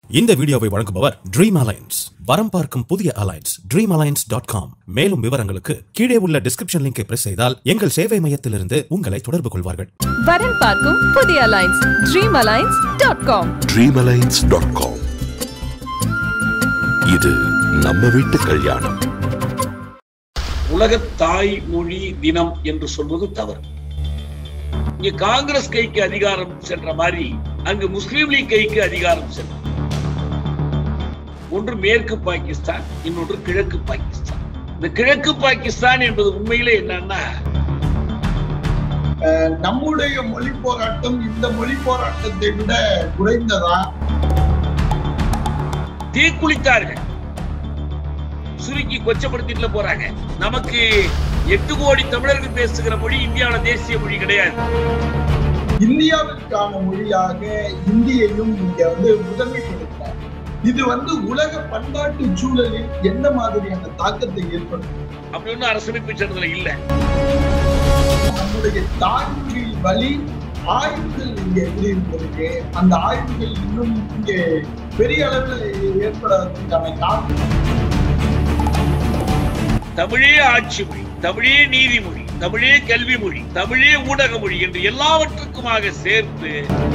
இந்த வீடியோவை வழங்குபவர் ட்ரீம் அலைன்ஸ் வரம் பார்க்கும் புதிய alliance dream alliance dot com மேலும் விவரங்களுக்கு கீழே உள்ள டிஸ்கிரிப்ஷன் லிங்கை பிரஸ் செய்தால் எங்கள் சேவை மையத்திலிருந்து உங்களை தொடர்பு கொள்வார்கள் வரன் பார்க்கும் புதிய alliance dream alliance dot com dreamalliance.com இது நம்ம வீட்டு கல்யாணம் உலக தாய்மொழி தினம் என்று சொல்வது தவறு இங்க காங்கிரஸ் கைக்கு அதிகாரம் சென்ற மாதிரி அங்கு முஸ்லீம் லீக் கைக்கு அதிகாரம் சென்றது ஒன்று மேற்கு பாகிஸ்தான் இன்னொன்று கிழக்கு பாகிஸ்தான் இந்த கிழக்கு பாகிஸ்தான் என்பது உண்மையிலே என்னன்னா அஹ் நம்முடைய மொழி போராட்டம் இந்த மொழி போராட்டத்தை விட குறைந்ததா தீக்குளித்தார்கள் சுருக்கி கொச்சப்படுத்திட்டு போறாங்க நமக்கு எட்டு கோடி தமிழர்கள் பேசுகிற மொழி இந்தியாவோட தேசிய மொழி கிடையாது இந்தியாவிற்கான மொழியாக இந்தியையும் இங்க வந்து முதன்மைப்படுத்துறாங்க இது வந்து உலக பண்பாட்டு சூழலில் எந்த மாதிரியான தாக்கத்தை ஏற்படுத்தும் அப்படி ஒன்றும் அரசமைப்பு சட்டத்துல இல்ல நம்முடைய தாய்மொழி வழி ஆய்வுகள் இங்க எப்படி இருக்கிறது அந்த ஆய்வுகள் இன்னும் இங்கே பெரிய அளவில் ஏற்படுவதற்கான காரணம் தமிழே ஆட்சி மொழி தமிழே நீதிமொழி தமிழே கல்வி மொழி தமிழே ஊடக மொழி என்று எல்லாவற்றுக்குமாக சேர்த்து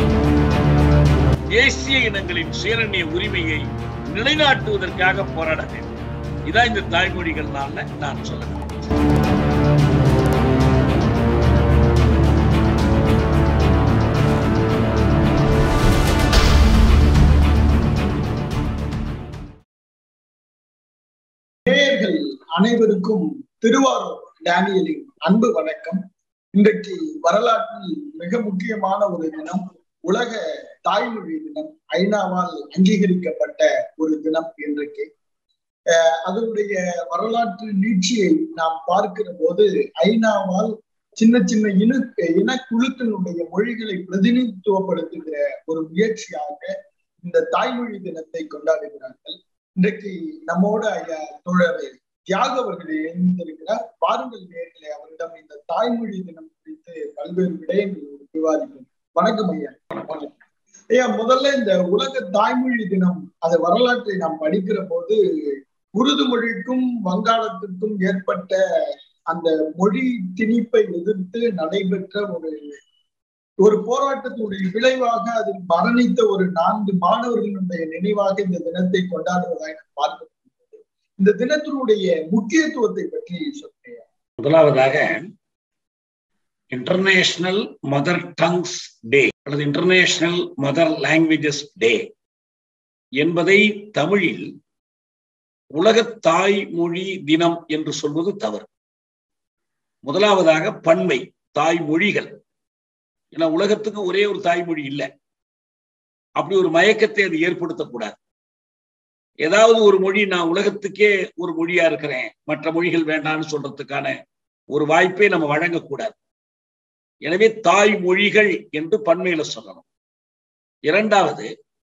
தேசிய இனங்களின் சுயநிர்ணய உரிமையை நிலைநாட்டுவதற்காக போராட வேண்டும் இதான் இந்த தாய்மொழிகள்னால நான் சொல்ல வேண்டும் நேயர்கள் அனைவருக்கும் திருவாரூர் டேனியலின் அன்பு வணக்கம் இன்றைக்கு வரலாற்றில் மிக முக்கியமான ஒரு தினம் உலக தாய்மொழி தினம் ஐநாவால் அங்கீகரிக்கப்பட்ட ஒரு தினம் இன்றைக்கு அஹ் அதனுடைய வரலாற்று நீட்சியை நாம் பார்க்கிற போது ஐநாவால் சின்ன சின்ன இன இனக்குழுக்களுடைய மொழிகளை பிரதிநிதித்துவப்படுத்துகிற ஒரு முயற்சியாக இந்த தாய்மொழி தினத்தை கொண்டாடுகிறார்கள் இன்றைக்கு நம்மோட ஐயா தோழர் தியாக அவர்கள் இணைந்திருக்கிறார் பாருங்கள் நேர்களை அவரிடம் இந்த தாய்மொழி தினம் குறித்து பல்வேறு விடயங்கள் விவாதிப்போம் வணக்கம் ஐயா ஐயா முதல்ல இந்த உலக தாய்மொழி தினம் அது வரலாற்றை நாம் படிக்கிற போது உருது மொழிக்கும் வங்காளத்திற்கும் ஏற்பட்ட அந்த மொழி திணிப்பை எதிர்த்து நடைபெற்ற ஒரு ஒரு போராட்டத்தினுடைய விளைவாக அதில் மரணித்த ஒரு நான்கு மாணவர்களுடைய நினைவாக இந்த தினத்தை கொண்டாடுவதாக நாம் பார்க்க முடிகிறது இந்த தினத்தினுடைய முக்கியத்துவத்தை பற்றி சொல்றேன் முதலாவதாக இன்டர்நேஷனல் மதர் டங்ஸ் டே அல்லது இன்டர்நேஷனல் மதர் லாங்குவேஜஸ் டே என்பதை தமிழில் உலக தாய்மொழி தினம் என்று சொல்வது தவறு முதலாவதாக பன்மை தாய்மொழிகள் ஏன்னா உலகத்துக்கு ஒரே ஒரு தாய்மொழி இல்லை அப்படி ஒரு மயக்கத்தை அது ஏற்படுத்தக்கூடாது ஏதாவது ஒரு மொழி நான் உலகத்துக்கே ஒரு மொழியா இருக்கிறேன் மற்ற மொழிகள் வேண்டாம்னு சொல்றதுக்கான ஒரு வாய்ப்பை நம்ம வழங்கக்கூடாது எனவே தாய்மொழிகள் என்று பன்மையில சொல்லணும் இரண்டாவது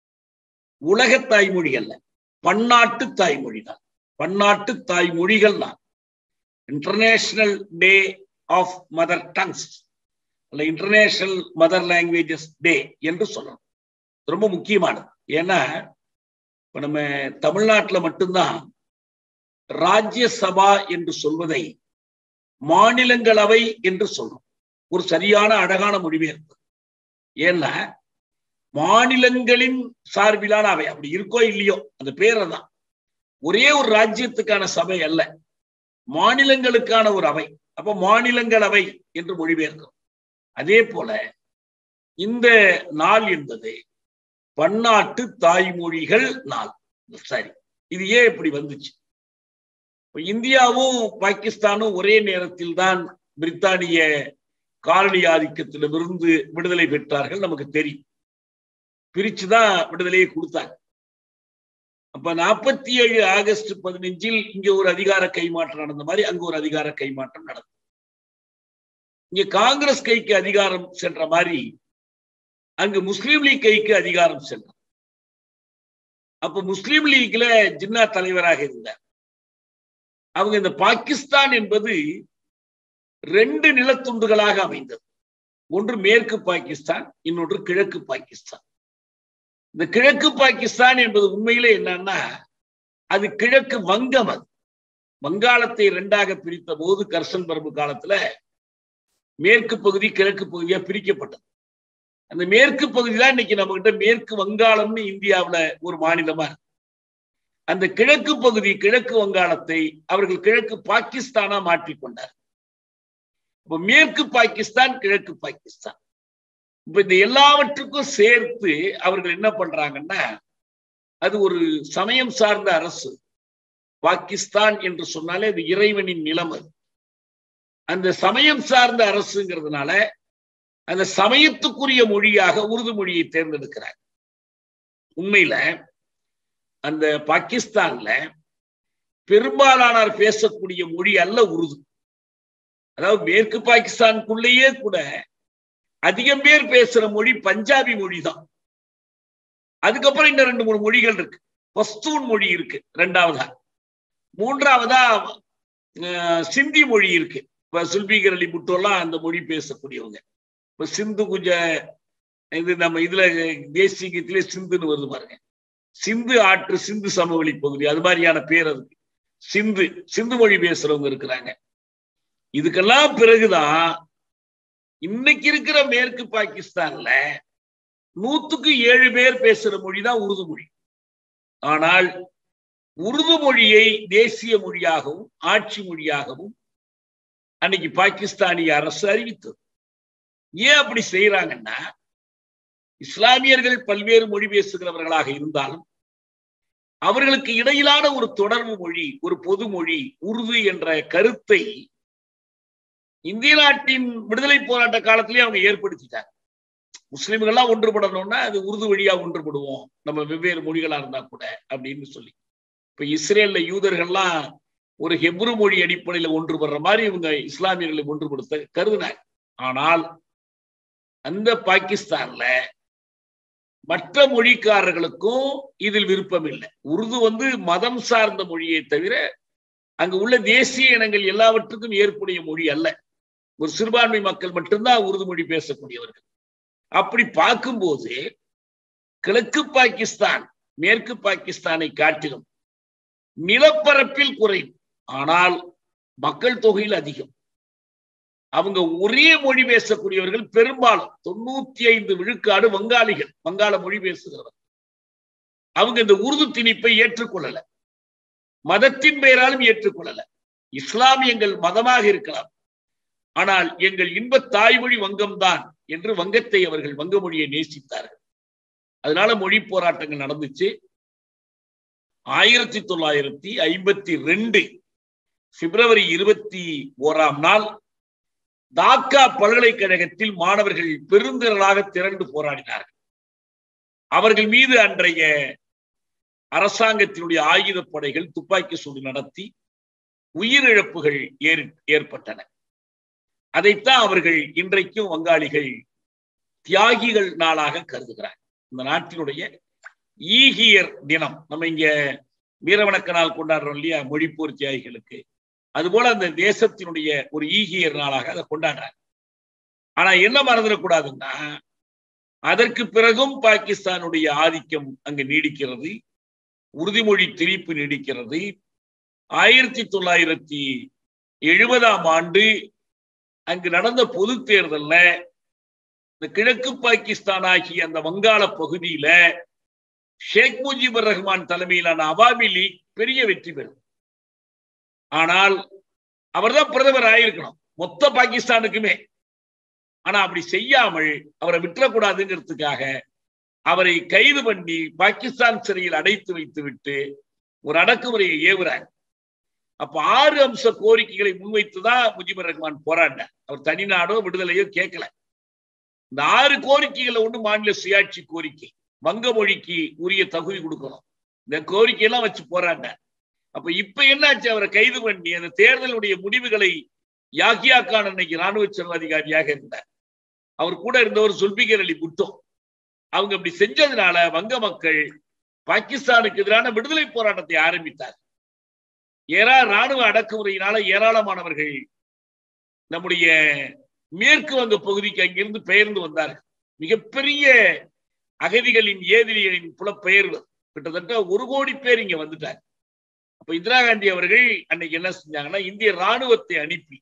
உலக தாய்மொழி அல்ல பன்னாட்டு தாய்மொழி தான் பன்னாட்டு தாய்மொழிகள் தான் international day of mother tongues அல்ல இன்டர்நேஷனல் மதர் லாங்குவேஜஸ் டே என்று சொல்லணும் ரொம்ப முக்கியமானது ஏன்னா இப்ப நம்ம தமிழ்நாட்டுல மட்டும்தான் ராஜ்யசபா என்று சொல்வதை மாநிலங்களவை என்று சொல்றோம் ஒரு சரியான அழகான மொழிபெயர்ப்பு ஏன்னா மாநிலங்களின் சார்பிலான அவை அப்படி இருக்கோ இல்லையோ அந்த பேரை தான் ஒரே ஒரு ராஜ்யத்துக்கான சபை அல்ல மாநிலங்களுக்கான ஒரு அவை அப்ப மாநிலங்களவை என்று மொழிபெயர்க்கிறோம் அதே போல இந்த நாள் என்பது பன்னாட்டு தாய்மொழிகள் நாள் சரி இது ஏன் இப்படி வந்துச்சு இந்தியாவும் பாகிஸ்தானும் ஒரே நேரத்தில் தான் பிரித்தானிய காலனி ஆதிக்கத்திடமிருந்து விடுதலை பெற்றார்கள் நமக்கு தெரியும் பிரிச்சுதான் விடுதலையை கொடுத்தாங்க அப்ப நாற்பத்தி ஏழு ஆகஸ்ட் பதினஞ்சில் இங்க ஒரு அதிகார கைமாற்றம் நடந்த மாதிரி அங்க ஒரு அதிகார கைமாற்றம் நடந்தது இங்க காங்கிரஸ் கைக்கு அதிகாரம் சென்ற மாதிரி அங்கு முஸ்லீம் லீக் கைக்கு அதிகாரம் சென்றது அப்ப முஸ்லீம் லீக்ல ஜின்னா தலைவராக இருந்தார் அவங்க இந்த பாகிஸ்தான் என்பது ரெண்டு நிலத்துண்டுகளாக அமைந்தது ஒன்று மேற்கு பாகிஸ்தான் இன்னொன்று கிழக்கு பாகிஸ்தான் இந்த கிழக்கு பாகிஸ்தான் என்பது உண்மையிலே என்னன்னா அது கிழக்கு வங்கம் அது வங்காளத்தை இரண்டாக பிரித்த போது கர்சன் பரம்பு காலத்துல மேற்கு பகுதி கிழக்கு பகுதியா பிரிக்கப்பட்டது அந்த மேற்கு பகுதி தான் இன்னைக்கு நம்ம கிட்ட மேற்கு வங்காளம்னு இந்தியாவுல ஒரு மாநிலமா இருக்கு அந்த கிழக்கு பகுதி கிழக்கு வங்காளத்தை அவர்கள் கிழக்கு பாகிஸ்தானா மாற்றிக்கொண்டார் இப்ப மேற்கு பாகிஸ்தான் கிழக்கு பாகிஸ்தான் இப்ப இந்த எல்லாவற்றுக்கும் சேர்த்து அவர்கள் என்ன பண்றாங்கன்னா அது ஒரு சமயம் சார்ந்த அரசு பாகிஸ்தான் என்று சொன்னாலே அது இறைவனின் நிலம் அது அந்த சமயம் சார்ந்த அரசுங்கிறதுனால அந்த சமயத்துக்குரிய மொழியாக உருது மொழியை தேர்ந்தெடுக்கிறார் உண்மையில அந்த பாகிஸ்தான்ல பெரும்பாலானார் பேசக்கூடிய மொழி அல்ல உருது அதாவது மேற்கு பாகிஸ்தானுக்குள்ளேயே கூட அதிகம் பேர் பேசுற மொழி பஞ்சாபி மொழி தான் அதுக்கப்புறம் இன்னும் ரெண்டு மூணு மொழிகள் இருக்கு பஸ்தூன் மொழி இருக்கு ரெண்டாவதா மூன்றாவதா அஹ், சிந்தி மொழி இருக்கு இப்ப சுல்பீகர் அலி புட்டோலாம் அந்த மொழி பேசக்கூடியவங்க இப்ப சிந்து குஜ இது நம்ம இதுல தேசிய கீதத்திலே சிந்துன்னு வருது பாருங்க சிந்து ஆற்று சிந்து சமவெளி பகுதி அது மாதிரியான பேர் அதுக்கு சிந்து சிந்து மொழி பேசுறவங்க இருக்கிறாங்க இதுக்கெல்லாம் பிறகுதான் இன்னைக்கு இருக்கிற மேற்கு பாகிஸ்தான்ல நூத்துக்கு ஏழு பேர் பேசுற மொழி தான் உருது மொழி ஆனால் உருது மொழியை தேசிய மொழியாகவும் ஆட்சி மொழியாகவும் அன்னைக்கு பாகிஸ்தானிய அரசு அறிவித்தது ஏன் அப்படி செய்யறாங்கன்னா இஸ்லாமியர்கள் பல்வேறு மொழி பேசுகிறவர்களாக இருந்தாலும் அவர்களுக்கு இடையிலான ஒரு தொடர்பு மொழி ஒரு பொது மொழி உருது என்ற கருத்தை இந்திய நாட்டின் விடுதலை போராட்ட காலத்திலேயே அவங்க ஏற்படுத்திட்டாங்க முஸ்லிம்கள்லாம் ஒன்றுபடணும்னா அது உருது வழியா ஒன்றுபடுவோம் நம்ம வெவ்வேறு மொழிகளா இருந்தா கூட அப்படின்னு சொல்லி இப்ப இஸ்ரேல்ல யூதர்கள்லாம் ஒரு ஹெப்ரு மொழி அடிப்படையில ஒன்றுபடுற மாதிரி இவங்க இஸ்லாமியர்களை ஒன்றுபடுத்த கருதினாங்க ஆனால் அந்த பாகிஸ்தான்ல மற்ற மொழிக்காரர்களுக்கும் இதில் விருப்பம் இல்லை உருது வந்து மதம் சார்ந்த மொழியை தவிர அங்கு உள்ள தேசிய இனங்கள் எல்லாவற்றுக்கும் ஏற்புடைய மொழி அல்ல ஒரு சிறுபான்மை மக்கள் மட்டும்தான் உருது மொழி பேசக்கூடியவர்கள் அப்படி பார்க்கும்போது கிழக்கு பாகிஸ்தான் மேற்கு பாகிஸ்தானை காட்டிலும் நிலப்பரப்பில் குறைவு ஆனால் மக்கள் தொகையில் அதிகம் அவங்க ஒரே மொழி பேசக்கூடியவர்கள் பெரும்பாலும் தொண்ணூத்தி ஐந்து விழுக்காடு வங்காளிகள் வங்காள மொழி பேசுகிறவர் அவங்க இந்த உருது திணிப்பை ஏற்றுக்கொள்ளல மதத்தின் பெயராலும் ஏற்றுக்கொள்ளல இஸ்லாம் எங்கள் மதமாக இருக்கலாம் ஆனால் எங்கள் இன்ப தாய்மொழி வங்கம்தான் என்று வங்கத்தை அவர்கள் வங்க மொழியை நேசித்தார்கள் அதனால மொழி போராட்டங்கள் நடந்துச்சு ஆயிரத்தி தொள்ளாயிரத்தி ஐம்பத்தி ரெண்டு பிப்ரவரி இருபத்தி ஓராம் நாள் தாக்கா பல்கலைக்கழகத்தில் மாணவர்கள் பெருந்திரளாக திரண்டு போராடினார்கள் அவர்கள் மீது அன்றைய அரசாங்கத்தினுடைய ஆயுதப்படைகள் துப்பாக்கி சூடு நடத்தி உயிரிழப்புகள் ஏற் ஏற்பட்டன அதைத்தான் அவர்கள் இன்றைக்கும் வங்காளிகள் தியாகிகள் நாளாக கருதுகிறார் இந்த நாட்டினுடைய ஈகியர் தினம் நம்ம இங்க வீரவணக்க நாள் கொண்டாடுறோம் இல்லையா மொழிப்போர் தியாகிகளுக்கு அதுபோல அந்த தேசத்தினுடைய ஒரு ஈகியர் நாளாக அதை கொண்டாடுறாங்க ஆனா என்ன மறந்துடக்கூடாதுன்னா அதற்கு பிறகும் பாகிஸ்தானுடைய ஆதிக்கம் அங்கு நீடிக்கிறது உறுதிமொழி திணிப்பு நீடிக்கிறது ஆயிரத்தி தொள்ளாயிரத்தி எழுபதாம் ஆண்டு அங்கு நடந்த பொது தேர்தல்ல இந்த கிழக்கு பாகிஸ்தான் ஆகிய அந்த வங்காள பகுதியில ஷேக் முஜிபுர் ரஹ்மான் தலைமையிலான அவாமி லீக் பெரிய வெற்றி பெறும் ஆனால் அவர்தான் பிரதமர் ஆயிருக்கணும் மொத்த பாகிஸ்தானுக்குமே ஆனா அப்படி செய்யாமல் அவரை விட்டுறக்கூடாதுங்கிறதுக்காக அவரை கைது பண்ணி பாகிஸ்தான் சிறையில் அடைத்து வைத்து விட்டு ஒரு அடக்குமுறையை ஏவுறாங்க அப்ப ஆறு அம்ச கோரிக்கைகளை முன்வைத்துதான் முஜிபுர் ரஹ்மான் போராடினார் அவர் தனிநாடோ விடுதலையோ கேட்கல இந்த ஆறு கோரிக்கைகளை ஒண்ணு மாநில சுயாட்சி கோரிக்கை வங்க மொழிக்கு உரிய தகுதி கொடுக்கணும் இந்த கோரிக்கையெல்லாம் வச்சு போராடினார் அப்ப இப்ப என்னாச்சு அவரை கைது பண்ணி அந்த தேர்தலுடைய முடிவுகளை யாகியா கான் அன்னைக்கு ராணுவ சர்வாதிகாரியாக இருந்தார் அவர் கூட இருந்தவர் சுல்பிகர் அலி புட்டோ அவங்க அப்படி செஞ்சதுனால வங்க மக்கள் பாகிஸ்தானுக்கு எதிரான விடுதலை போராட்டத்தை ஆரம்பித்தார் ஏறா ராணுவ அடக்குமுறையினால ஏராளமானவர்கள் நம்முடைய மேற்கு வங்க பகுதிக்கு அங்கிருந்து பெயர்ந்து வந்தார்கள் மிகப்பெரிய அகதிகளின் ஏதிரிகளின் புலப்பெயர்வது கிட்டத்தட்ட ஒரு கோடி பேர் இங்க வந்துட்டாங்க அப்ப இந்திரா காந்தி அவர்கள் அன்னைக்கு என்ன செஞ்சாங்கன்னா இந்திய ராணுவத்தை அனுப்பி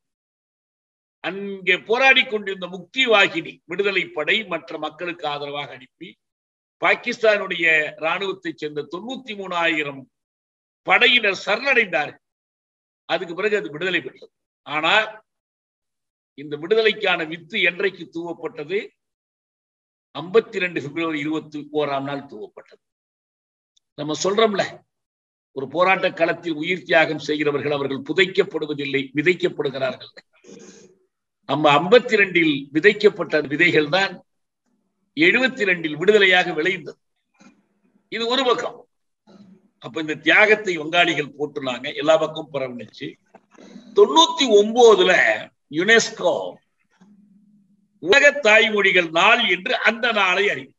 அங்கே போராடி கொண்டிருந்த முக்தி வாகினி விடுதலை படை மற்ற மக்களுக்கு ஆதரவாக அனுப்பி பாகிஸ்தானுடைய ராணுவத்தைச் சேர்ந்த தொண்ணூத்தி மூணாயிரம் படையினர் சரணடைந்தார்கள் அதுக்கு பிறகு அது விடுதலை பெற்றது ஆனால் இந்த விடுதலைக்கான வித்து என்றைக்கு தூவப்பட்டது ஐம்பத்தி ரெண்டு பிப்ரவரி இருபத்தி ஓராம் நாள் தூவப்பட்டது நம்ம சொல்றோம்ல ஒரு போராட்ட களத்தில் உயிர் தியாகம் செய்கிறவர்கள் அவர்கள் புதைக்கப்படுவதில்லை விதைக்கப்படுகிறார்கள் நம்ம ஐம்பத்தி ரெண்டில் விதைக்கப்பட்ட விதைகள் தான் எழுபத்தி ரெண்டில் விடுதலையாக விளைந்தது இது ஒரு பக்கம் அப்ப இந்த தியாகத்தை வங்காளிகள் போட்டுனாங்க எல்லா பக்கம் பரவணிச்சு தொண்ணூத்தி ஒன்பதுல யுனெஸ்கோ உலக தாய்மொழிகள் நாள் என்று அந்த நாளை அறிவித்தது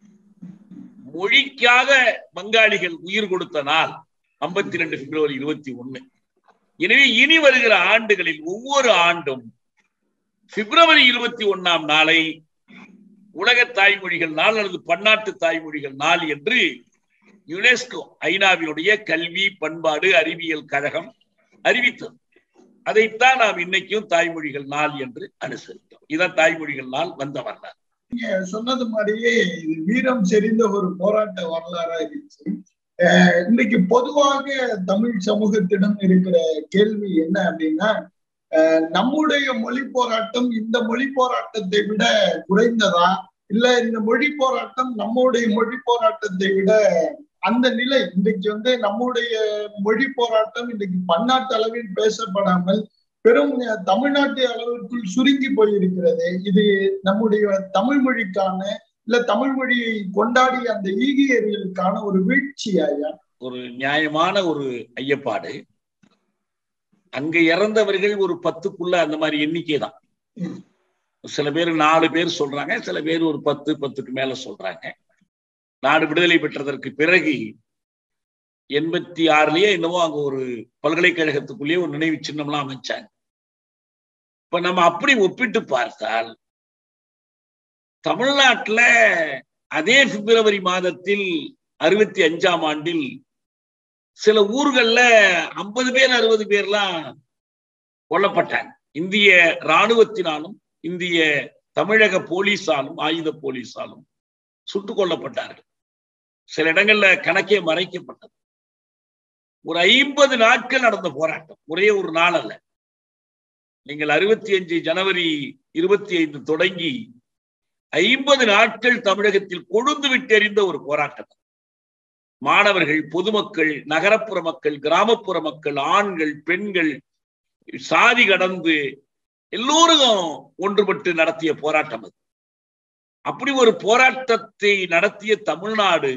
மொழிக்காக வங்காளிகள் உயிர் கொடுத்த நாள் ஐம்பத்தி ரெண்டு பிப்ரவரி இருபத்தி ஒண்ணு எனவே இனி வருகிற ஆண்டுகளில் ஒவ்வொரு ஆண்டும் பிப்ரவரி இருபத்தி ஒன்னாம் நாளை உலக தாய்மொழிகள் நாள் அல்லது பன்னாட்டு தாய்மொழிகள் நாள் என்று யுனெஸ்கோ ஐநாவினுடைய கல்வி பண்பாடு அறிவியல் கழகம் அறிவித்தது அதைத்தான் நாம் இன்னைக்கும் தாய்மொழிகள் நாள் என்று அனுசரித்தோம் இதான் தாய்மொழிகள் நாள் வந்த வரலாறு நீங்க சொன்னது மாதிரியே இது வீரம் செறிந்த ஒரு போராட்ட வரலாறா இருந்துச்சு அஹ் இன்னைக்கு பொதுவாக தமிழ் சமூகத்திடம் இருக்கிற கேள்வி என்ன அப்படின்னா அஹ் நம்முடைய மொழி போராட்டம் இந்த மொழி போராட்டத்தை விட குறைந்ததா இல்ல இந்த மொழி போராட்டம் நம்முடைய மொழி போராட்டத்தை விட அந்த நிலை இன்றைக்கு வந்து நம்முடைய மொழி போராட்டம் இன்றைக்கு பன்னாட்டு அளவில் பேசப்படாமல் பெரும் தமிழ்நாட்டு அளவிற்குள் சுருங்கி போயிருக்கிறது இது நம்முடைய தமிழ் மொழிக்கான இல்ல தமிழ் மொழியை கொண்டாடிய அந்த ஈகியர்களுக்கான ஒரு வீழ்ச்சியாயா ஒரு நியாயமான ஒரு ஐயப்பாடு அங்க இறந்தவர்கள் ஒரு பத்துக்குள்ள அந்த மாதிரி எண்ணிக்கை தான் சில பேர் நாலு பேர் சொல்றாங்க சில பேர் ஒரு பத்து பத்துக்கு மேல சொல்றாங்க நாடு விடுதலை பெற்றதற்கு பிறகு எண்பத்தி ஆறுலயே என்னவோ அங்க ஒரு பல்கலைக்கழகத்துக்குள்ளேயே ஒரு நினைவு சின்னம்லாம் அமைச்சாங்க இப்ப நம்ம அப்படி ஒப்பிட்டு பார்த்தால் தமிழ்நாட்டுல அதே பிப்ரவரி மாதத்தில் அறுபத்தி அஞ்சாம் ஆண்டில் சில ஊர்கள்ல ஐம்பது பேர் அறுபது பேர்லாம் கொல்லப்பட்டாங்க இந்திய இராணுவத்தினாலும் இந்திய தமிழக போலீஸாலும் ஆயுத போலீஸாலும் சுட்டுக் கொல்லப்பட்டார்கள் சில இடங்கள்ல கணக்கே மறைக்கப்பட்டது ஒரு ஐம்பது நாட்கள் நடந்த போராட்டம் ஒரே ஒரு நாள் அல்ல நீங்கள் அறுபத்தி அஞ்சு ஜனவரி இருபத்தி ஐந்து தொடங்கி ஐம்பது நாட்கள் தமிழகத்தில் கொழுந்து விட்டெறிந்த ஒரு போராட்டம் மாணவர்கள் பொதுமக்கள் நகரப்புற மக்கள் கிராமப்புற மக்கள் ஆண்கள் பெண்கள் சாதி கடந்து எல்லோரும் ஒன்றுபட்டு நடத்திய போராட்டம் அது அப்படி ஒரு போராட்டத்தை நடத்திய தமிழ்நாடு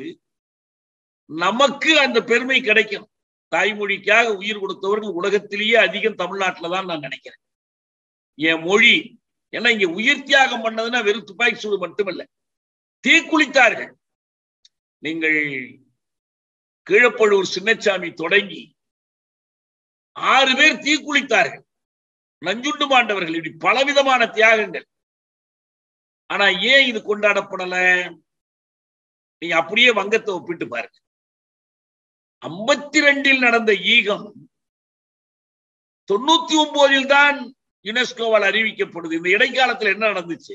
நமக்கு அந்த பெருமை கிடைக்கும் தாய்மொழிக்காக உயிர் கொடுத்தவர்கள் உலகத்திலேயே அதிகம் தமிழ்நாட்டில தான் நான் நினைக்கிறேன் என் மொழி ஏன்னா இங்க உயிர் தியாகம் பண்ணதுன்னா வெறும் துப்பாக்கி சூடு மட்டுமல்ல தீக்குளித்தார்கள் நீங்கள் கீழப்பழுவூர் சின்னச்சாமி தொடங்கி ஆறு பேர் தீக்குளித்தார்கள் நஞ்சுண்டு மாண்டவர்கள் இப்படி பலவிதமான தியாகங்கள் ஆனா ஏன் இது கொண்டாடப்படல நீங்க அப்படியே வங்கத்தை ஒப்பிட்டு பாருங்க ஐம்பத்தி ரெண்டில் நடந்த ஈகம் தொண்ணூத்தி ஒன்பதில் தான் யுனெஸ்கோவால் அறிவிக்கப்படுது இந்த இடைக்காலத்தில் என்ன நடந்துச்சு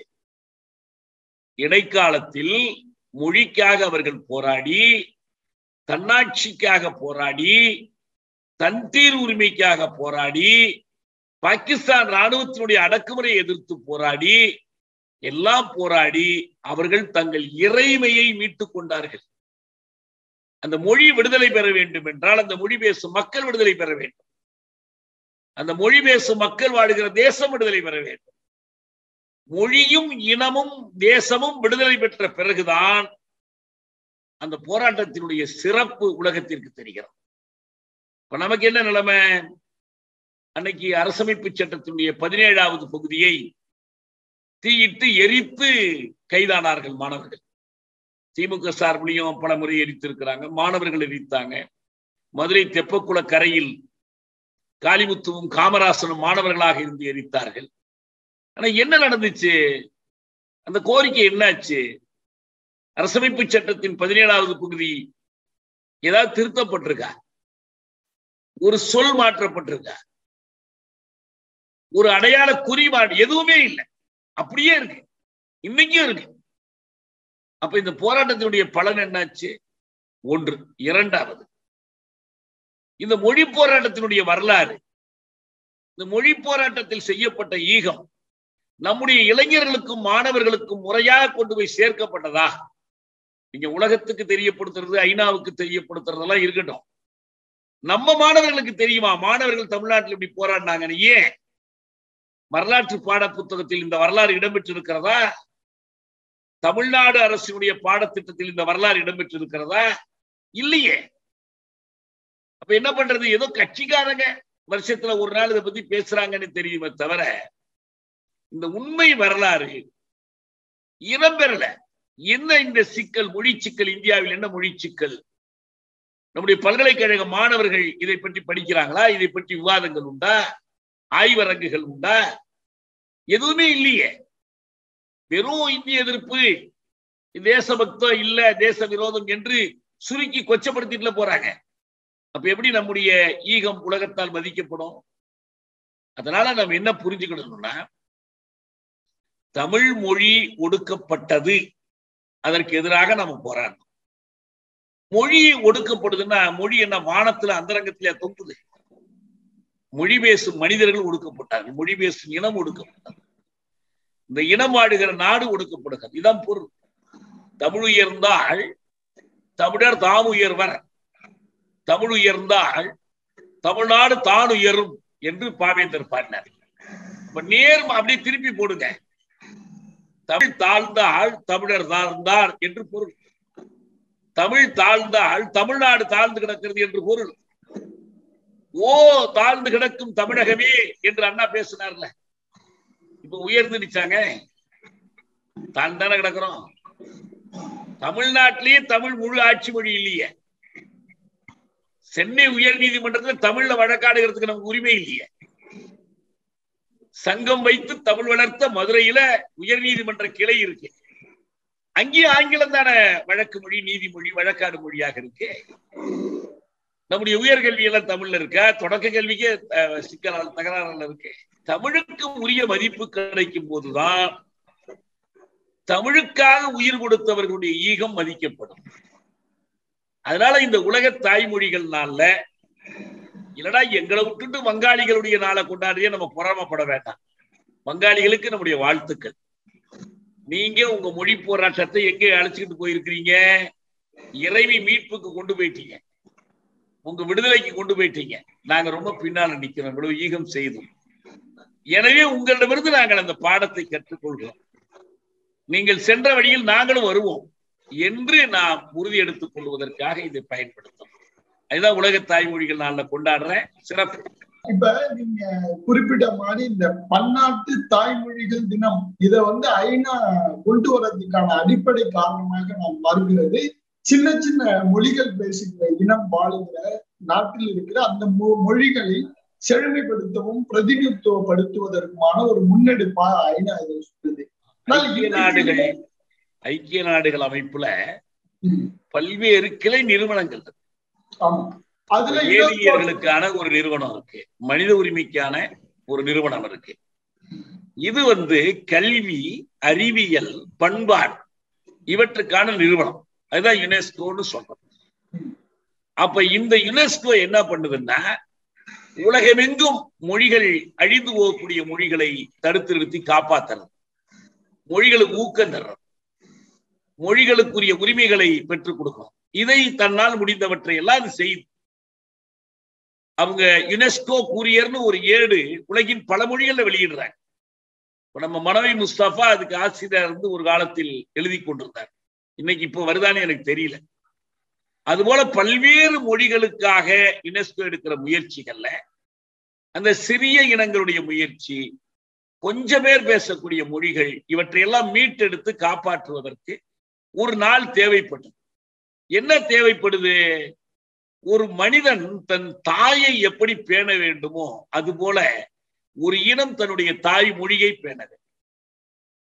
இடைக்காலத்தில் மொழிக்காக அவர்கள் போராடி தன்னாட்சிக்காக போராடி தன்தீர் உரிமைக்காக போராடி பாகிஸ்தான் ராணுவத்தினுடைய அடக்குமுறையை எதிர்த்து போராடி எல்லாம் போராடி அவர்கள் தங்கள் இறைமையை மீட்டுக் கொண்டார்கள் அந்த மொழி விடுதலை பெற வேண்டும் என்றால் அந்த மொழி பேசும் மக்கள் விடுதலை பெற வேண்டும் அந்த மொழி பேசும் மக்கள் வாழுகிற தேசம் விடுதலை பெற வேண்டும் மொழியும் இனமும் தேசமும் விடுதலை பெற்ற பிறகுதான் அந்த போராட்டத்தினுடைய சிறப்பு உலகத்திற்கு தெரிகிறது இப்ப நமக்கு என்ன நிலைமை அன்னைக்கு அரசமைப்பு சட்டத்தினுடைய பதினேழாவது பகுதியை தீயிட்டு எரித்து கைதானார்கள் மாணவர்கள் திமுக சார்பிலையும் பல முறை எரித்திருக்கிறாங்க மாணவர்கள் எரித்தாங்க மதுரை தெப்பக்குள கரையில் காளிமுத்துவும் காமராசனும் மாணவர்களாக இருந்து எரித்தார்கள் ஆனா என்ன நடந்துச்சு அந்த கோரிக்கை என்னாச்சு அரசமைப்பு சட்டத்தின் பதினேழாவது பகுதி ஏதாவது திருத்தப்பட்டிருக்கா ஒரு சொல் மாற்றப்பட்டிருக்கா ஒரு அடையாள குறிபாடு எதுவுமே இல்லை அப்படியே இருக்கு இன்னைக்கும் இருக்கு அப்ப இந்த போராட்டத்தினுடைய பலன் என்னாச்சு ஒன்று இரண்டாவது இந்த மொழி போராட்டத்தினுடைய வரலாறு இந்த மொழி போராட்டத்தில் செய்யப்பட்ட ஈகம் நம்முடைய இளைஞர்களுக்கும் மாணவர்களுக்கும் முறையாக கொண்டு போய் சேர்க்கப்பட்டதா நீங்க உலகத்துக்கு தெரியப்படுத்துறது ஐநாவுக்கு தெரியப்படுத்துறதெல்லாம் இருக்கட்டும் நம்ம மாணவர்களுக்கு தெரியுமா மாணவர்கள் தமிழ்நாட்டில் இப்படி போராடினாங்கன்னு ஏன் வரலாற்று பாட புத்தகத்தில் இந்த வரலாறு இடம்பெற்றிருக்கிறதா தமிழ்நாடு அரசினுடைய பாடத்திட்டத்தில் இந்த வரலாறு இடம்பெற்றிருக்கிறதா இல்லையே அப்ப என்ன பண்றது ஏதோ கட்சிக்காரங்க வருஷத்துல ஒரு நாள் இதை பத்தி பேசுறாங்கன்னு தெரியுமே தவிர இந்த உண்மை வரலாறு இடம்பெறல என்ன இந்த சிக்கல் மொழி சிக்கல் இந்தியாவில் என்ன மொழி சிக்கல் நம்முடைய பல்கலைக்கழக மாணவர்கள் இதை பற்றி படிக்கிறாங்களா இதை பற்றி விவாதங்கள் உண்டா ஆய்வரங்குகள் உண்டா எதுவுமே இல்லையே வெறும் இந்திய எதிர்ப்பு தேசபக்தம் இல்ல தேச விரோதம் என்று சுருக்கி கொச்சப்படுத்திட்டுல போறாங்க அப்ப எப்படி நம்முடைய ஈகம் உலகத்தால் மதிக்கப்படும் அதனால நம்ம என்ன புரிஞ்சுக்கணும்னா தமிழ் மொழி ஒடுக்கப்பட்டது அதற்கு எதிராக நம்ம போராடணும் மொழி ஒடுக்கப்படுதுன்னா மொழி என்ன வானத்துல அந்தரங்கத்திலே தொங்குது மொழி பேசும் மனிதர்கள் ஒடுக்கப்பட்டார்கள் மொழி பேசும் இனம் ஒடுக்கப்பட்டது இந்த இனம் வாடுகிற நாடு ஒடுக்கப்படுகிறது இதான் பொருள் தமிழ் உயர்ந்தால் தமிழர் தாம் உயர்வர் தமிழ் உயர்ந்தால் தமிழ்நாடு தான் உயரும் என்று பாவேந்தர் பாடினார் இப்ப நேர் அப்படியே திருப்பி போடுங்க தமிழ் தாழ்ந்தால் தமிழர் தாழ்ந்தார் என்று பொருள் தமிழ் தாழ்ந்தால் தமிழ்நாடு தாழ்ந்து கிடக்கிறது என்று பொருள் ஓ தாழ்ந்து கிடக்கும் தமிழகமே என்று அண்ணா பேசினார்ல இப்ப உயர்ந்து நிச்சாங்க தாழ்ந்தானே கிடக்குறோம் தமிழ்நாட்டிலேயே தமிழ் முழு ஆட்சி மொழி இல்லையே சென்னை உயர் நீதிமன்றத்தில் தமிழ்ல வழக்காடுகிறதுக்கு நமக்கு உரிமை இல்லையே சங்கம் வைத்து தமிழ் வளர்த்த மதுரையில உயர் நீதிமன்ற கிளை இருக்கு அங்கேயும் ஆங்கிலம் தானே வழக்கு மொழி நீதிமொழி வழக்காடு மொழியாக இருக்கு நம்முடைய உயர்கல்வி எல்லாம் தமிழ்ல இருக்க தொடக்க கல்விக்கே சிக்கலால் தகராறுல இருக்கு தமிழுக்கு உரிய மதிப்பு கிடைக்கும் போதுதான் தமிழுக்காக உயிர் கொடுத்தவர்களுடைய ஈகம் மதிக்கப்படும் அதனால இந்த உலக தாய்மொழிகள்னால இல்லடா எங்களை விட்டுட்டு வங்காளிகளுடைய நாளை கொண்டாடியே நம்ம பொறாமப்பட வேண்டாம் வங்காளிகளுக்கு நம்முடைய வாழ்த்துக்கள் நீங்க உங்க மொழி போராட்டத்தை எங்க அழைச்சிக்கிட்டு போயிருக்கிறீங்க இறைவி மீட்புக்கு கொண்டு போயிட்டீங்க உங்க விடுதலைக்கு கொண்டு போயிட்டீங்க நாங்க ரொம்ப பின்னால நிக்கிறோம் இவ்வளவு ஈகம் செய்தோம் எனவே உங்களிடமிருந்து நாங்கள் அந்த பாடத்தை கற்றுக்கொள்கிறோம் நீங்கள் சென்ற வழியில் நாங்களும் வருவோம் என்று நாம் உறுதி எடுத்துக் கொள்வதற்காக இதை பயன்படுத்தும் அதுதான் உலக தாய்மொழிகள் நாள்ல கொண்டாடுற சிறப்பு இப்ப நீங்க குறிப்பிட்ட மாதிரி இந்த பன்னாட்டு தாய்மொழிகள் தினம் இத வந்து ஐநா கொண்டு வர்றதுக்கான அடிப்படை காரணமாக நாம் பார்க்கிறது சின்ன சின்ன மொழிகள் பேசுகிற இனம் வாழுகிற நாட்டில் இருக்கிற அந்த மொழிகளை செழுமைப்படுத்தவும் பிரதிநிதித்துவப்படுத்துவதற்குமான ஒரு முன்னெடுப்பா ஐநா இதை சொல்லுது ஐக்கிய நாடுகள் ஐக்கிய நாடுகள் அமைப்புல பல்வேறு கிளை நிறுவனங்கள் இருக்கு ஆமா அதுல வேதியியர்களுக்கான ஒரு நிறுவனம் இருக்கு மனித உரிமைக்கான ஒரு நிறுவனம் இருக்கு இது வந்து கல்வி அறிவியல் பண்பாடு இவற்றுக்கான நிறுவனம் அதுதான் யுனெஸ்கோன்னு சொல்றோம் அப்ப இந்த யுனெஸ்கோ என்ன பண்ணுதுன்னா உலகமெங்கும் மொழிகள் அழிந்து போகக்கூடிய மொழிகளை தடுத்து நிறுத்தி காப்பாத்துறது மொழிகளுக்கு ஊக்கம் தர்றது மொழிகளுக்குரிய உரிமைகளை பெற்றுக் கொடுக்கணும் இதை தன்னால் முடிந்தவற்றை எல்லாம் அது செய்து அவங்க யுனெஸ்கோ கூரியர்னு ஒரு ஏடு உலகின் பல மொழிகள்ல வெளியிடுறாங்க இப்ப நம்ம மனைவி முஸ்தபா அதுக்கு ஆசிரியர் இருந்து ஒரு காலத்தில் எழுதி கொண்டிருந்தார் இன்னைக்கு இப்போ வருதானே எனக்கு தெரியல அதுபோல பல்வேறு மொழிகளுக்காக யுனெஸ்கோ எடுக்கிற முயற்சிகள்ல அந்த சிறிய இனங்களுடைய முயற்சி கொஞ்ச பேர் பேசக்கூடிய மொழிகள் இவற்றையெல்லாம் மீட்டெடுத்து காப்பாற்றுவதற்கு ஒரு நாள் தேவைப்பட்டது என்ன தேவைப்படுது ஒரு மனிதன் தன் தாயை எப்படி பேண வேண்டுமோ அது போல ஒரு இனம் தன்னுடைய தாய் மொழியை பேண வேண்டும்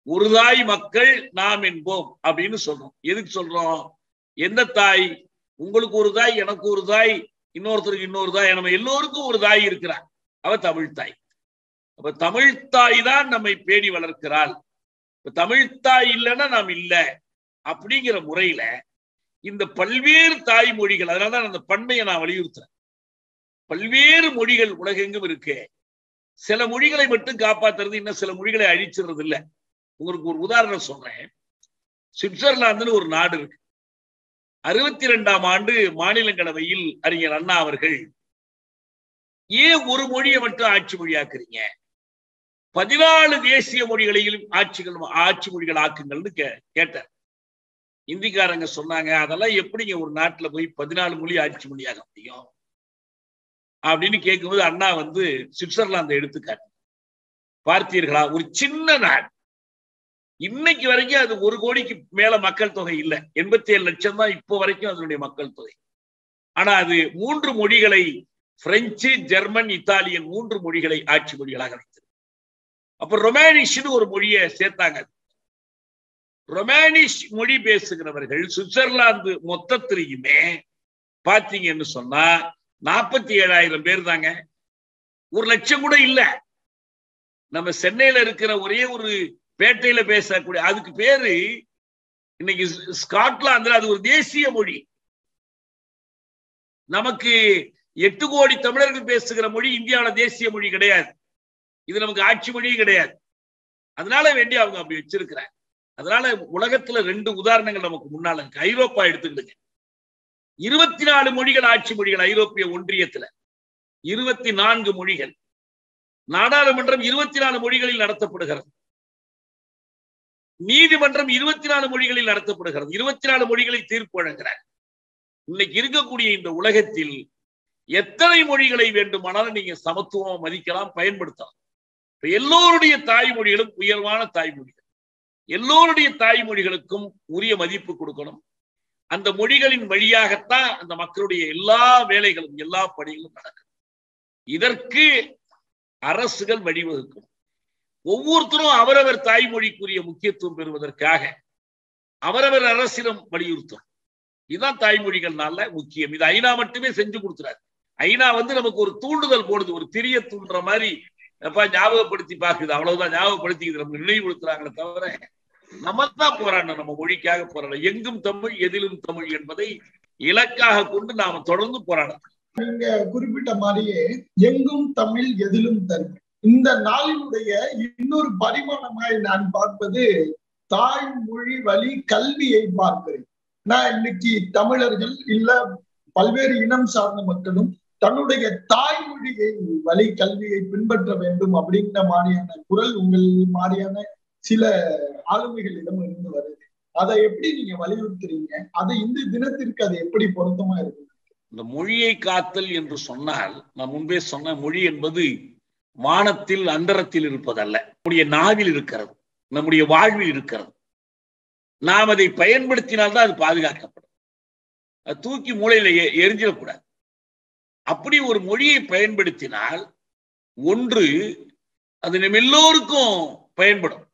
ஒரு தாய் மக்கள் நாம் என்போம் அப்படின்னு சொல்றோம் எதுக்கு சொல்றோம் எந்த தாய் உங்களுக்கு ஒரு தாய் எனக்கு ஒரு தாய் இன்னொருத்தருக்கு இன்னொரு தாய் நம்ம எல்லோருக்கும் ஒரு தாய் இருக்கிறார் அவ தமிழ் தாய் அப்ப தமிழ் தாய் தான் நம்மை பேணி வளர்க்கிறாள் இப்ப தமிழ் தாய் இல்லைன்னா நாம் இல்ல அப்படிங்கிற முறையில இந்த பல்வேறு தாய்மொழிகள் அதனாலதான் அந்த பன்மையை நான் வலியுறுத்துறேன் பல்வேறு மொழிகள் உலகெங்கும் இருக்கு சில மொழிகளை மட்டும் காப்பாத்துறது இன்னும் சில மொழிகளை அழிச்சிடுறது இல்ல உங்களுக்கு ஒரு உதாரணம் சொல்றேன் சுவிட்சர்லாந்துன்னு ஒரு நாடு இருக்கு அறுபத்தி ரெண்டாம் ஆண்டு மாநிலங்களவையில் அறிஞர் அண்ணா அவர்கள் ஏன் ஒரு மொழியை மட்டும் ஆட்சி மொழியாக்குறீங்க பதினாலு தேசிய மொழிகளையும் ஆட்சிகள் ஆட்சி மொழிகள் ஆக்குங்கள்னு கே கேட்டார் இந்திக்காரங்க சொன்னாங்க அதெல்லாம் எப்படிங்க ஒரு நாட்டுல போய் பதினாலு மொழி ஆட்சி மொழியாக முடியும் அப்படின்னு கேட்கும்போது அண்ணா வந்து சுவிட்சர்லாந்தை எடுத்துக்காட்டு பார்த்தீர்களா ஒரு சின்ன நாடு இன்னைக்கு வரைக்கும் அது ஒரு கோடிக்கு மேல மக்கள் தொகை இல்லை எண்பத்தி ஏழு லட்சம் தான் இப்போ வரைக்கும் அதனுடைய மக்கள் தொகை ஆனா அது மூன்று மொழிகளை பிரெஞ்சு ஜெர்மன் இத்தாலியன் மூன்று மொழிகளை ஆட்சி மொழிகளாக வைத்தது அப்ப ரொமானிஷ்னு ஒரு மொழியை சேர்த்தாங்க ரொமானிஷ் மொழி பேசுகிறவர்கள் சுவிட்சர்லாந்து மொத்தத்திலையுமே பாத்தீங்கன்னு சொன்னா நாற்பத்தி ஏழாயிரம் பேர் தாங்க ஒரு லட்சம் கூட இல்ல நம்ம சென்னையில இருக்கிற ஒரே ஒரு பேட்டையில பேசக்கூடிய அதுக்கு பேரு இன்னைக்கு ஸ்காட்லாந்துல அது ஒரு தேசிய மொழி நமக்கு எட்டு கோடி தமிழர்கள் பேசுகிற மொழி இந்தியாவில தேசிய மொழி கிடையாது இது நமக்கு ஆட்சி மொழியும் கிடையாது அதனால வேண்டி அவங்க அப்படி வச்சிருக்கிறாங்க அதனால உலகத்துல ரெண்டு உதாரணங்கள் நமக்கு முன்னால இருக்கு ஐரோப்பா எடுத்துக்கிடுங்க இருபத்தி நாலு மொழிகள் ஆட்சி மொழிகள் ஐரோப்பிய ஒன்றியத்துல இருபத்தி நான்கு மொழிகள் நாடாளுமன்றம் இருபத்தி நாலு மொழிகளில் நடத்தப்படுகிறது நீதிமன்றம் இருபத்தி நாலு மொழிகளில் நடத்தப்படுகிறது இருபத்தி நாலு மொழிகளில் தீர்ப்பு வழங்குகிறார் இன்னைக்கு இருக்கக்கூடிய இந்த உலகத்தில் எத்தனை மொழிகளை வேண்டுமானாலும் நீங்க சமத்துவம் மதிக்கலாம் பயன்படுத்தலாம் இப்ப எல்லோருடைய தாய்மொழிகளும் உயர்வான தாய்மொழிகள் எல்லோருடைய தாய்மொழிகளுக்கும் உரிய மதிப்பு கொடுக்கணும் அந்த மொழிகளின் வழியாகத்தான் அந்த மக்களுடைய எல்லா வேலைகளும் எல்லா பணிகளும் நடக்கும் இதற்கு அரசுகள் வழிவகுக்கும் ஒவ்வொருத்தரும் அவரவர் தாய்மொழிக்குரிய முக்கியத்துவம் பெறுவதற்காக அவரவர் அரசிடம் வலியுறுத்தும் இதுதான் தாய்மொழிகள்னால முக்கியம் இது ஐநா மட்டுமே செஞ்சு கொடுத்துறாரு ஐநா வந்து நமக்கு ஒரு தூண்டுதல் போடுது ஒரு திரிய தூண்டுற மாதிரி எப்பா ஞாபகப்படுத்தி பாக்குது அவ்வளவுதான் ஞாபகப்படுத்திக்குது நமக்கு நினைவுபடுத்துறாங்களே தவிர நம்ம தான் போராடணும் நம்ம மொழிக்காக போராடணும் எங்கும் தமிழ் எதிலும் தமிழ் என்பதை இலக்காக கொண்டு நாம தொடர்ந்து போராடணும் நீங்க குறிப்பிட்ட மாதிரியே எங்கும் தமிழ் எதிலும் தமிழ் இந்த நாளினுடைய இன்னொரு பரிமாணமாய் நான் பார்ப்பது தாய்மொழி வழி கல்வியை பார்க்கிறேன் நான் இன்னைக்கு தமிழர்கள் இல்ல பல்வேறு இனம் சார்ந்த மக்களும் தன்னுடைய தாய்மொழியை வழி கல்வியை பின்பற்ற வேண்டும் அப்படிங்கிற மாதிரியான குரல் உங்கள் மாதிரியான சில ஆளுமைகளிடம் இருந்து வருது அதை எப்படி நீங்க வலியுறுத்துறீங்க அதை இந்த தினத்திற்கு அது எப்படி பொருத்தமா இருக்கு இந்த மொழியை காத்தல் என்று சொன்னால் நான் முன்பே சொன்ன மொழி என்பது வானத்தில் அந்தரத்தில் இருப்பதல்ல நம்முடைய நாவில் இருக்கிறது நம்முடைய வாழ்வில் இருக்கிறது நாம் அதை பயன்படுத்தினால்தான் அது பாதுகாக்கப்படும் அது தூக்கி மூளையில எரிஞ்சிடக்கூடாது அப்படி ஒரு மொழியை பயன்படுத்தினால் ஒன்று அது நம்ம எல்லோருக்கும் பயன்படும்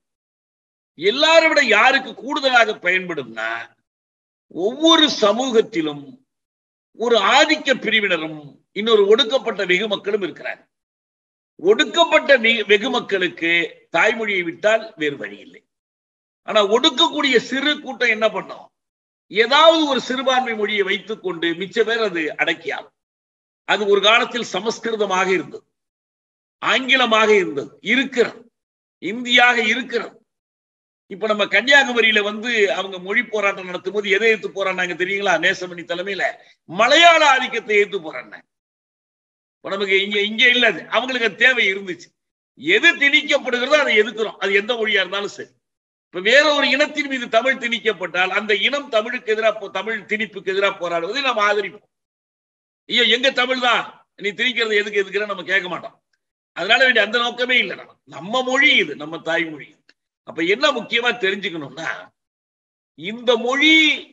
எல்லாரை விட யாருக்கு கூடுதலாக பயன்படும்னா ஒவ்வொரு சமூகத்திலும் ஒரு ஆதிக்க பிரிவினரும் இன்னொரு ஒடுக்கப்பட்ட வெகு மக்களும் இருக்கிறாங்க ஒடுக்கப்பட்ட வெகு மக்களுக்கு தாய்மொழியை விட்டால் வேறு வழி இல்லை ஆனா ஒடுக்கக்கூடிய சிறு கூட்டம் என்ன பண்ணும் ஏதாவது ஒரு சிறுபான்மை மொழியை வைத்துக் கொண்டு மிச்ச பேர் அது அடக்கியாகும் அது ஒரு காலத்தில் சமஸ்கிருதமாக இருந்தது ஆங்கிலமாக இருந்தது இருக்கிறது இந்தியாக இருக்கிறது இப்ப நம்ம கன்னியாகுமரியில வந்து அவங்க மொழி போராட்டம் நடத்தும் போது எதை எடுத்து போறாங்க தெரியுங்களா நேசமணி தலைமையில மலையாள ஆதிக்கத்தை ஏத்து போறாங்க இப்ப நமக்கு இங்க இங்க இல்ல அது அவங்களுக்கு தேவை இருந்துச்சு எது திணிக்கப்படுகிறதோ அதை எதுக்குறோம் அது எந்த மொழியா இருந்தாலும் சரி இப்ப வேற ஒரு இனத்தின் மீது தமிழ் திணிக்கப்பட்டால் அந்த இனம் தமிழுக்கு எதிராக தமிழ் திணிப்புக்கு எதிராக போராடுவதை நாம் ஆதரிப்போம் ஐயோ எங்க தமிழ் தான் நீ திணிக்கிறது எதுக்கு எதுக்குற நம்ம கேட்க மாட்டோம் அதனால வேண்டிய அந்த நோக்கமே இல்லை நம்ம மொழி இது நம்ம தாய்மொழி அப்ப என்ன முக்கியமா தெரிஞ்சுக்கணும்னா இந்த மொழி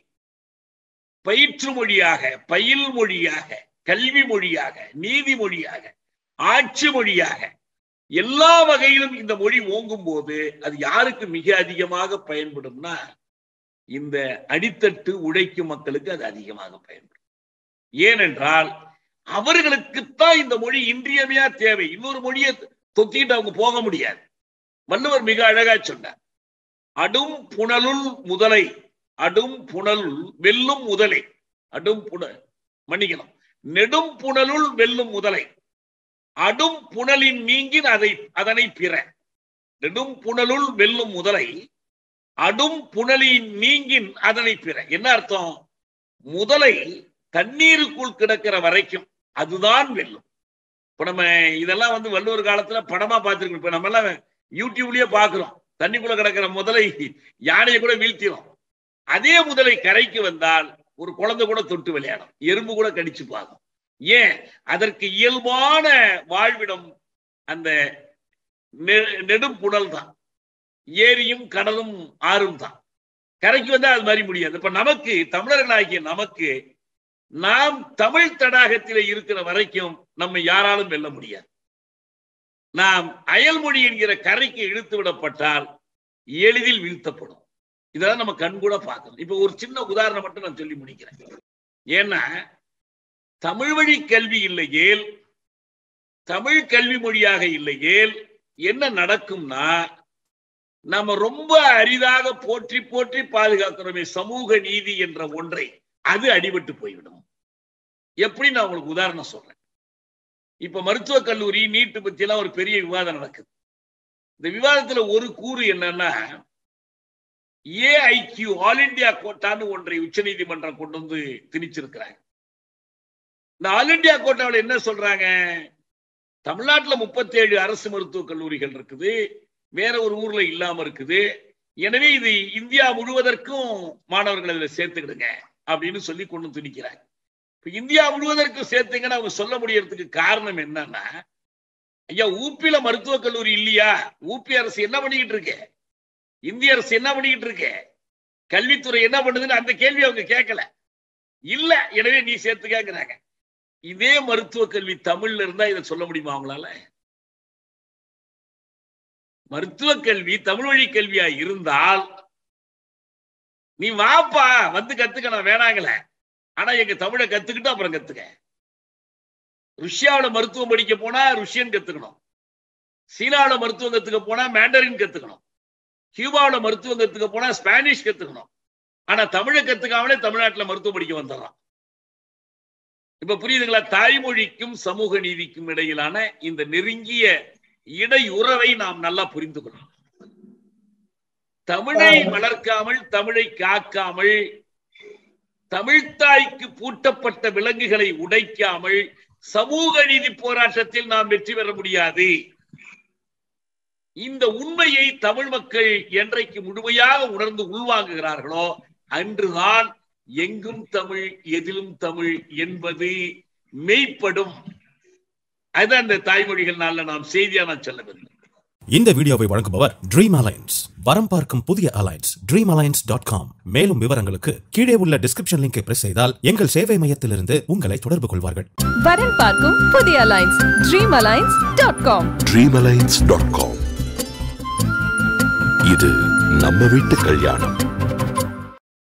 பயிற்று மொழியாக பயில் மொழியாக கல்வி மொழியாக நீதி மொழியாக ஆட்சி மொழியாக எல்லா வகையிலும் இந்த மொழி ஓங்கும் போது அது யாருக்கு மிக அதிகமாக பயன்படும்னா இந்த அடித்தட்டு உழைக்கும் மக்களுக்கு அது அதிகமாக பயன்படும் ஏனென்றால் அவர்களுக்குத்தான் இந்த மொழி இன்றியமையா தேவை இன்னொரு மொழியை தொத்திட்டு அவங்க போக முடியாது வள்ளுவர் மிக அழகா சொன்னார் அடும் புனலுள் முதலை அடும் புனலுள் வெல்லும் முதலை அடும் புனல் மன்னிக்கணும் நெடும் புனலுள் வெல்லும் முதலை அடும் புனலின் நீங்கின் அதை அதனை பிற நெடும் புனலுள் வெல்லும் முதலை அடும் புனலின் நீங்கின் அதனை பிற என்ன அர்த்தம் முதலை தண்ணீருக்குள் கிடக்கிற வரைக்கும் அதுதான் வெல்லும் இப்ப நம்ம இதெல்லாம் வந்து வள்ளுவர் காலத்துல படமா பார்த்திருக்கோம் இப்ப நம்ம எல்லாம் யூடியூப்லயே பாக்குறோம் தண்ணிக்குள்ள கிடக்கிற முதலை யானையை கூட வீழ்த்திடும் அதே முதலை கரைக்கு வந்தால் ஒரு குழந்தை கூட தொட்டு விளையாடும் எறும்பு கூட கடிச்சு பார்க்கும் ஏன் அதற்கு இயல்பான வாழ்விடம் அந்த நெ- நெடும் புனல் தான் ஏரியும் கடலும் ஆறும் தான் கரைக்கு வந்தா அது மாதிரி முடியாது இப்ப நமக்கு தமிழர்களாகிய நமக்கு நாம் தமிழ் தடாகத்திலே இருக்கிற வரைக்கும் நம்ம யாராலும் வெல்ல முடியாது நாம் அயல்மொழி என்கிற கரைக்கு இழுத்து விடப்பட்டால் எளிதில் வீழ்த்தப்படும் இதெல்லாம் நம்ம கண்கூட பார்க்கணும் இப்ப ஒரு சின்ன உதாரணம் மட்டும் நான் சொல்லி முடிக்கிறேன் ஏன்னா தமிழ் வழி கல்வி இல்லையேல் தமிழ் கல்வி மொழியாக இல்லையேல் என்ன நடக்கும்னா நம்ம ரொம்ப அரிதாக போற்றி போற்றி பாதுகாக்கிறோமே சமூக நீதி என்ற ஒன்றை அது அடிபட்டு போய்விடும் எப்படி நான் உங்களுக்கு உதாரணம் சொல்றேன் இப்ப மருத்துவக் கல்லூரி நீட்டு பத்தி எல்லாம் ஒரு பெரிய விவாதம் நடக்குது இந்த விவாதத்துல ஒரு கூறு என்னன்னா ஏஐக்யூ ஆல் இந்தியா கோட்டான்னு ஒன்றை உச்சநீதிமன்றம் கொண்டு வந்து திணிச்சிருக்கிறாங்க இந்த ஆல் இந்தியா கோட்டாவில் என்ன சொல்றாங்க தமிழ்நாட்டுல முப்பத்தி ஏழு அரசு மருத்துவக் கல்லூரிகள் இருக்குது வேற ஒரு ஊர்ல இல்லாம இருக்குது எனவே இது இந்தியா முழுவதற்கும் மாணவர்கள் இதுல சேர்த்துக்கிடுங்க அப்படின்னு சொல்லி கொண்டு வந்து திணிக்கிறாங்க இப்ப இந்தியா முழுவதற்கும் சேர்த்துங்கன்னு அவங்க சொல்ல முடியறதுக்கு காரணம் என்னன்னா ஐயா ஊப்பில மருத்துவக் கல்லூரி இல்லையா ஊபி அரசு என்ன பண்ணிக்கிட்டு இருக்கு இந்திய அரசு என்ன பண்ணிக்கிட்டு இருக்கு கல்வித்துறை என்ன பண்ணுதுன்னு அந்த கேள்வி அவங்க கேட்கல இல்ல எனவே நீ சேர்த்துக்கங்கிறாங்க இதே மருத்துவ கல்வி தமிழ்ல இருந்தா இதை சொல்ல முடியுமா அவங்களால மருத்துவ கல்வி தமிழ் வழி கல்வியா இருந்தால் நீ வாப்பா வந்து கத்துக்க நான் வேணாங்கள ஆனா எங்க தமிழை கத்துக்கிட்டு அப்புறம் கத்துக்க ருஷ்யாவுல மருத்துவம் படிக்க போனா ருஷ்யன் கத்துக்கணும் சீனாவுல மருத்துவம் கத்துக்க போனா மேண்டரின் கத்துக்கணும் கியூபாவுல மருத்துவம் கத்துக்க போனா ஸ்பானிஷ் கத்துக்கணும் ஆனா தமிழை கத்துக்காமலே தமிழ்நாட்டுல மருத்துவம் படிக்க வந்துடுறான் இப்ப புரியுதுங்களா தாய்மொழிக்கும் சமூக நீதிக்கும் இடையிலான இந்த நெருங்கிய இடையுறவை நாம் நல்லா புரிந்து கொள்ளணும் தமிழை வளர்க்காமல் தமிழை காக்காமல் தமிழ்த்தாய்க்கு பூட்டப்பட்ட விலங்குகளை உடைக்காமல் சமூக நீதி போராட்டத்தில் நாம் வெற்றி பெற முடியாது இந்த உண்மையை தமிழ் மக்கள் என்றைக்கு முழுமையாக உணர்ந்து உள்வாங்குகிறார்களோ அன்றுதான் எங்கும் தமிழ் எதிலும் தமிழ் என்பது மெய்ப்படும் அதுதான் இந்த தாய்மொழிகள் நாள்ல நாம் செய்தியா நான் சொல்ல வேண்டும் இந்த வீடியோவை வழங்குபவர் ட்ரீம் அலைன்ஸ் வரம் பார்க்கும் புதிய alliance dream alliance dot com மேலும் விவரங்களுக்கு கீழே உள்ள டிஸ்கிரிப்ஷன் லிங்கை பிரஸ் செய்தால் எங்கள் சேவை மையத்திலிருந்து உங்களை தொடர்பு கொள்வார்கள் வரன் பார்க்கும் புதிய alliance dream alliance dot com dreamalliance.com இது நம்ம வீட்டு கல்யாணம்